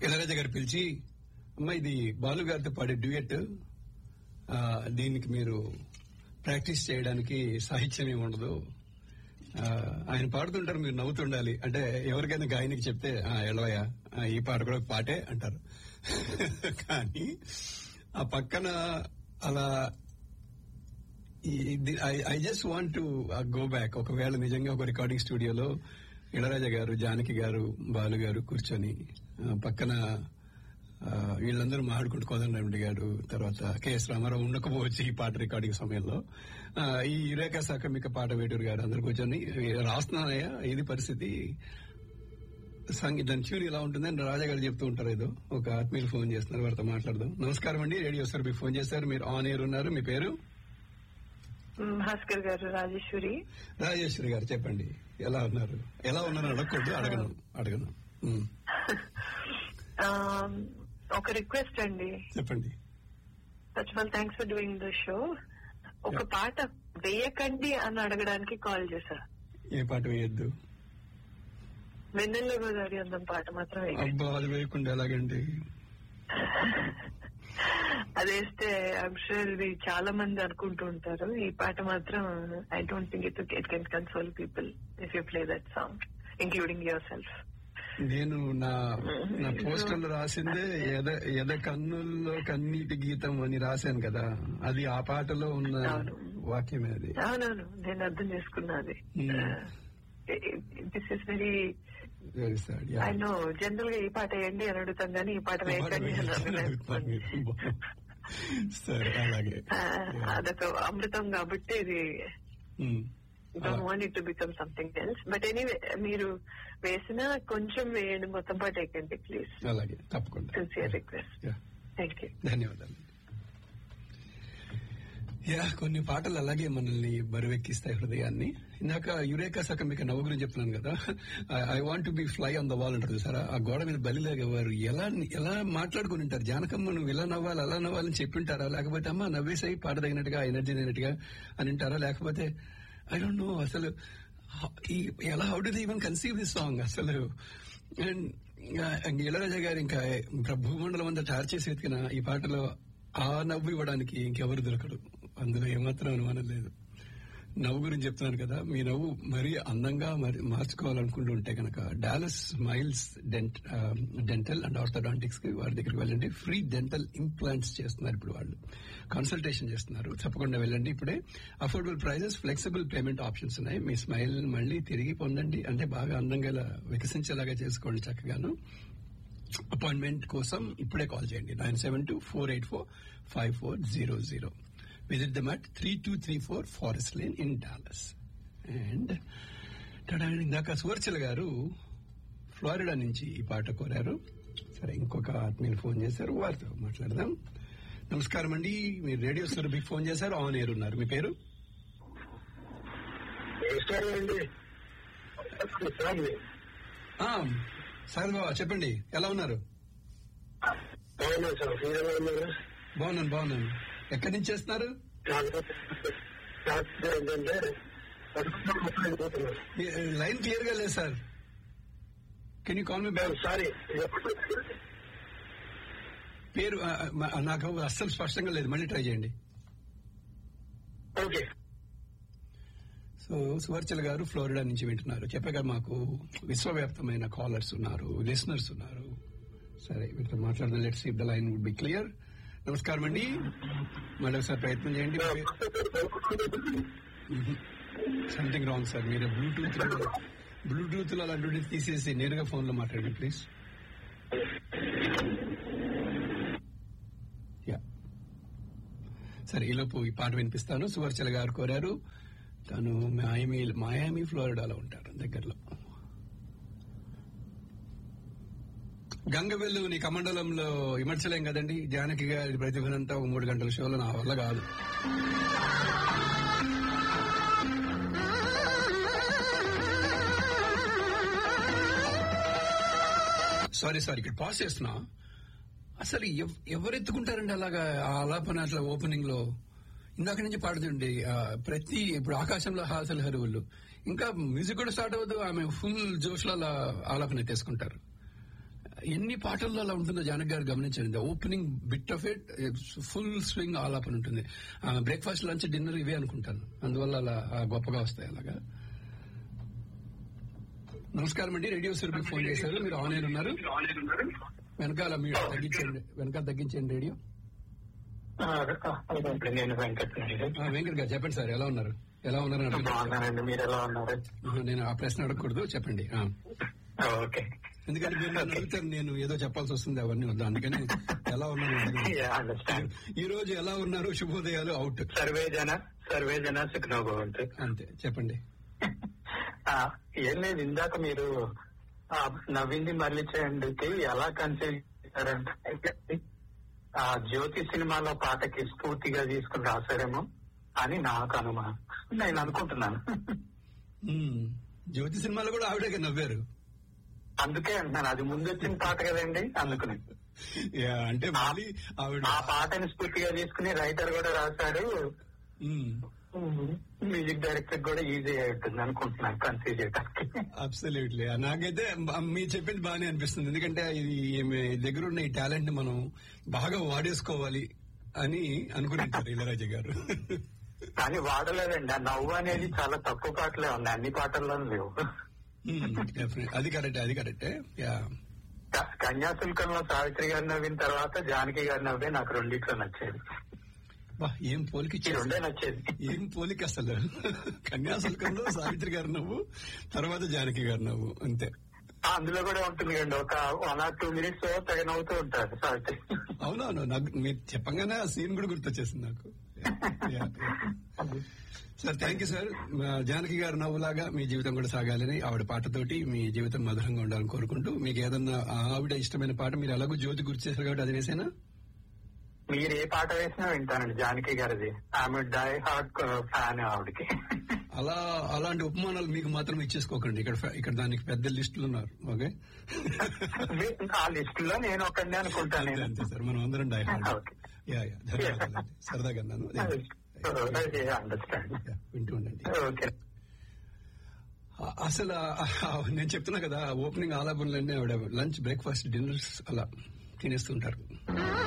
ఇళరాజా గారు పిలిచి అమ్మ ఇది బాలు గారితో పాడే డ్యూయట్ ఆ, దీనికి మీరు ప్రాక్టీస్ చేయడానికి సాహిత్యం ఏమి ఉండదు ఆ, ఆయన పాడుతుంటారు మీరు నవ్వుతుండాలి అంటే ఎవరికైనా గాయనికి చెప్తే "ఆ, ఎలవయ్యా ఆ, ఈ పాట కూడా ఒక పాటే అంటారు కానీ ఆ పక్కన అలా I just want to go back ఒకవేళ నిజంగా ఒక రికార్డింగ్ స్టూడియోలో ఇళరాజా గారు జానకి గారు బాలు గారు కూర్చొని ఆ, పక్కన ఆ, వీళ్ళందరూ మాట్లాడుకుంటూ కోదండరెడ్డి గారు తర్వాత కెఎస్ రామారావు ఉండకపోవచ్చు ఈ పాట రికార్డింగ్ సమయంలో ఆ, ఈ రేఖా సాకమిక పాట వేటూరు గారు అందరు కూర్చొని రాస్తున్నానయ్యా ఇది పరిస్థితి సంగీత దాని ట్యూన్ ఇలా ఉంటుందని రాజా గారు చెప్తూ ఉంటారు ఏదో ఒక ఆత్మీయులు ఫోన్ చేస్తున్నారు వారితో మాట్లాడదాం నమస్కారం అండి రేడియో సార్ మీకు ఫోన్ చేశారు మీరు ఆన్ ఎయిర్ ఉన్నారు మీ పేరు మ్, భాస్కర్ గారు రాజేశ్వరి రాజేశ్వరి గారు చెప్పండి ఎలా ఉన్నారు ఎలా ఉన్నారు అడగకూడదు అడగను అడగను ఉమ్, ఆ, ఒక రిక్వెస్ట్ అండి చెప్పండి first of all thanks for doing the show ఒక Yeah. పాట వేయకండి అని అడగడానికి కాల్ చేశా ఏ పాట వేయద్దు వెన్నెల గోదావరి అందం పాట మాత్రం వేయకండి అబ్బా అది వేయకుండా ఎలాగండి అది వేస్తే ఐమ్ షూర్ ఇది చాలా మంది అనుకుంటూ ఉంటారు ఈ పాట మాత్రం I don't think it it can console people if you play that song including యువర్ సెల్ఫ్ నేను నా నా పోస్టర్లు రాసిందే ఎద ఎద కన్నుల్లో కన్నీటి గీతం అని రాశాను కదా అది ఆ పాటలో ఉన్న అవును. వాక్యమే అది అవునవును నేను అర్థం చేసుకున్నది Hmm. This is very Very sad, yeah. I know general గా ఈ పాట వేయండి అని అడుగుతాం కానీ ఈ పాట వేయకండి అని అడగలేదు. సరే అలాగే ఆ, అదొక అమృతం కాబట్టి ఇది um. Don't want it to become something else but anyway మీరు వేసిన కొంచెం వేయండి మొత్తం పాట వేయకండి ప్లీజ్ అలాగే తప్పకుండా sincere request Yeah. Thank you ధన్యవాదాలు యా కొన్ని పాటలు అలాగే మనల్ని బరువెక్కిస్తాయి హృదయాన్ని ఇందాక యురేకా సగం మీకు నవ్వు గురించి చెప్తున్నాను కదా I want be fly on the wall అంటారు సార్ ఆ గోడ మీద బలిలాగేవారు ఎలా ఎలా మాట్లాడుకుని ఉంటారు జానకమ్మ నువ్వు ఇలా నవ్వాలి అలా నవ్వాలని చెప్పింటారా లేకపోతే అమ్మ నవ్వేసాయి పాట తగినట్టుగా ఎనర్జీ తగినట్టుగా అని అంటారా లేకపోతే ఐ డోంట్ నో అసలు హ- ఈ- ఎలా how do even conceive this song అసలు అండ్ ఇళరాజా గారు ఇంకా భూమండలం అంతా టార్ చేసి వెతికిన ఈ పాటలో ఆ నవ్వు ఇవ్వడానికి ఇంకెవరు దొరకడు అందులో ఏమాత్రం అనుమానం లేదు నవ్వు గురించి చెప్తున్నాను కదా మీ నవ్వు మరీ అందంగా మరి మార్చుకోవాలనుకుంటూ ఉంటే కనుక Dallas smiles dent dental and orthodontics కి వారి దగ్గరికి వెళ్ళండి ఫ్రీ డెంటల్ ఇంప్లాంట్స్ చేస్తున్నారు ఇప్పుడు వాళ్ళు కన్సల్టేషన్ చేస్తున్నారు తప్పకుండా వెళ్ళండి ఇప్పుడే affordable prices flexible payment options ఉన్నాయి మీ స్మైల్ మళ్ళీ తిరిగి పొందండి అంటే బాగా అందంగా ఇలా వికసించేలాగా చేసుకోండి చక్కగాను అపాయింట్మెంట్ కోసం ఇప్పుడే కాల్ చేయండి nine seven two four eight four five four zero zero visit them at three two three four Forest Lane in Dallas and ఇందాక సువర్చల గారు ఫ్లోరిడా నుంచి ఈ పాట కోరారు సరే ఇంకొక ఆత్మీయులు ఫోన్ చేశారు వారితో మాట్లాడదాం నమస్కారం అండి మీరు రేడియో సురభికి ఫోన్ చేశారు ఆన్ ఎయిర్ ఉన్నారు మీ పేరు నమస్కారం అండి ఆ, సార్ బాబా చెప్పండి ఎలా ఉన్నారు అవునా సార్ మీరు ఎలా ఉన్నారు బాగున్నాను బాగున్నాను ఎక్కడి నుంచి చేస్తున్నారు కాకపోతే కాకపోతే ఏంటంటే మీ లైన్ క్లియర్ గా లేదు sir can you call me back sorry పేరు ఆ, ఆ, నాకు అస్సలు స్పష్టంగా లేదు మళ్ళీ ట్రై చేయండి ఓకే సో సువర్చల గారు ఫ్లోరిడా నుంచి వింటున్నారు చెప్పగా మాకు విశ్వవ్యాప్తమైన కాలర్స్ ఉన్నారు లిసనర్స్ ఉన్నారు సరే వీటితో మాట్లాడదాం let's if the line would be clear నమస్కారం అండి మళ్ళీ ఒకసారి ప్రయత్నం చేయండి సంథింగ్ రాంగ్ సార్ మీరు బ్లూటూత్ బ్లూటూత్ లో అలాంటి తీసేసి నేరుగా ఫోన్ లో మాట్లాడండి ప్లీజ్ యా సరే ఈలోపు ఈ పాట వినిపిస్తాను సువర్చల గారు కోరారు తను మాయమీ మాయామి ఫ్లోరిడాలో ఉంటారు దగ్గరలో గంగవెల్లు నీ కమండలంలో విమర్శలేం కదండి జానకి గారి ప్రతిభనంతా ఒక మూడు గంటల షోలో నా వల్ల కాదు సారీ సారీ ఇక్కడ పాస్ చేస్తున్నా అసలు ఎవ్- ఎవరు ఎత్తుకుంటారండి అలాగా ఆ ఆలాపన అట్లా ఓపెనింగ్ లో ఇందాక నుంచి పాడుతుండే ఆ, ప్రతి ఇప్పుడు ఆకాశంలో హాసలు హరువులు ఇంకా మ్యూజిక్ కూడా స్టార్ట్ అవ్వదు ఆమె ఫుల్ జోష్ లో అలా ఆలాపన ఎత్తేసుకుంటారు ఎన్ని పాటల్లో అలా ఉంటుందో జానక్ గారు గమనించండి opening bit of it full swing all up అని ఉంటుంది బ్రేక్ఫాస్ట్ లంచ్ డిన్నర్ ఇవే అనుకుంటాను అందువల్ల అలా ఆ, గొప్పగా వస్తాయి అలాగా నమస్కారం అండి రేడియో సురభి ఫోన్ చేశారు మీరు ఆన్లైన్ ఉన్నారు వెనకాల మీరు తగ్గించండి వెనకాల తగ్గించండి రేడియో నేను వెంకట్ ఆ, వెంకట్ గారు చెప్పండి సార్ ఎలా ఉన్నారు ఎలా ఉన్నారు అని అడగండి. బాగున్నానండి మీరు ఎలా ఉన్నారు ఆహా, నేను ఆ ప్రశ్న అడగకూడదు చెప్పండి ఆ. ఓకే ఎందుకంటే మీరు నన్ను అడుగుతారు నేను ఏదో చెప్పాల్సి వస్తుంది అవన్నీ వద్దు అందుకని ఎలా ఉన్నారు అని అడగండి. అండర్స్టాండ్ ఈ రోజు ఎలా ఉన్నారు శుభోదయాలు అవుట్ సర్వే జన సర్వే జన సుఖనో భవంతు అంతే చెప్పండి ఆ, ఏం లేదు ఇందాక మీరు ఆ, నవ్వింది మళ్ళీ చేయండికి ఎలా కన్సిడర్ చేశారంటే ఆ జ్యోతి సినిమాలో పాటకి స్ఫూర్తిగా తీసుకుని రాశారేమో అని నాకు అనుమానం నేను అనుకుంటున్నాను ఉమ్, జ్యోతి సినిమాలో కూడా ఆవిడే నవ్వారు అందుకే అంటున్నాను అది ముందు వచ్చిన పాట కదండి అందుకుని యా, అంటే మళ్ళీ ఆవిడ ఆ పాటని స్ఫూర్తిగా తీసుకుని రైటర్ కూడా రాశారు మ్యూజిక్ డైరెక్టర్ కూడా ఈజీ అవుతుంది అనుకుంటున్నాను కన్సీవ్ చేయడానికి అబ్సల్యూట్లీ నాకైతే బ- మీరు చెప్పింది బాగానే అనిపిస్తుంది ఎందుకంటే ఇది ఈమె దగ్గర ఉన్న ఈ టాలెంట్ ని మనం బాగా వాడేసుకోవాలి అని అనుకుని ఉంటారు ఇళరాజా గారు కానీ వాడలేదండి ఆ నవ్వు అనేది చాలా తక్కువ పాటలే ఉన్నాయి అన్ని పాటల్లోనూ లేవు ఉమ్, definitely. అది కరెక్టే అది కరెక్టే యా క- కన్యాశుల్కంలో సావిత్రి గారు నవ్విన తర్వాత జానకి గారు నవ్వే నాకు రెండిట్లో నచ్చేది బా, ఏం పోలిక ఈ ఇచ్చారు రెండే నచ్చేది ఏం పోలిక అసలు కన్యాశుల్కంలో సావిత్రి గారు నవ్వు తర్వాత జానకి గారు నవ్వు అంతే ఆ, అందులో కూడా ఉంటుంది కండి ఒక వన్ ఆర్ టూ మినిట్స్ తెగ నవ్వుతూ ఉంటారు సావిత్రి అవునవును నాకు మీరు చెప్పంగానే ఆ సీన్ కూడా గుర్తొచ్చేసింది నాకు Yeah, yeah. Sir thank you sir మా జానకి గారు నవ్వులాగా మీ జీవితం కూడా సాగాలని ఆవిడ పాటతోటి మీ జీవితం మధురంగా ఉండాలని కోరుకుంటూ మీకు ఏదన్నా ఆ ఆవిడ ఇష్టమైన పాట మీరు ఎలాగో జ్యోతి గుర్తు చేశారు కాబట్టి అది వేసేనా మీరు ఏ పాట వేసినా వింటానండి జానకి గారిది ఆమె డై హార్ట్ ఫ్యాన్ ఆవిడకి అలా అలాంటి ఉపమానాలు మీకు మాత్రం ఇచ్చేసుకోకండి ఇక్కడ ఇక్కడ దానికి పెద్ద లిస్టులు ఉన్నారు ఓకే ఆ లిస్ట్ లో నేను ఒక్కడే అనుకుంటాను అంతే నేను అంతే సార్ మనం అందరం డై ఓకే యా యా ధన్యవాదాలు సరదాగా అన్నాను అండర్స్టాండ్ Yeah, వింటూ ఉండండి ఓకే అ- అసలు ఆ- ఆ- నేను చెప్తున్నా కదా ఓపెనింగ్ ఆలాపనలన్నీ ఆవిడ లంచ్ బ్రేక్ఫాస్ట్ డిన్నర్స్ అలా తినేస్తుంటారు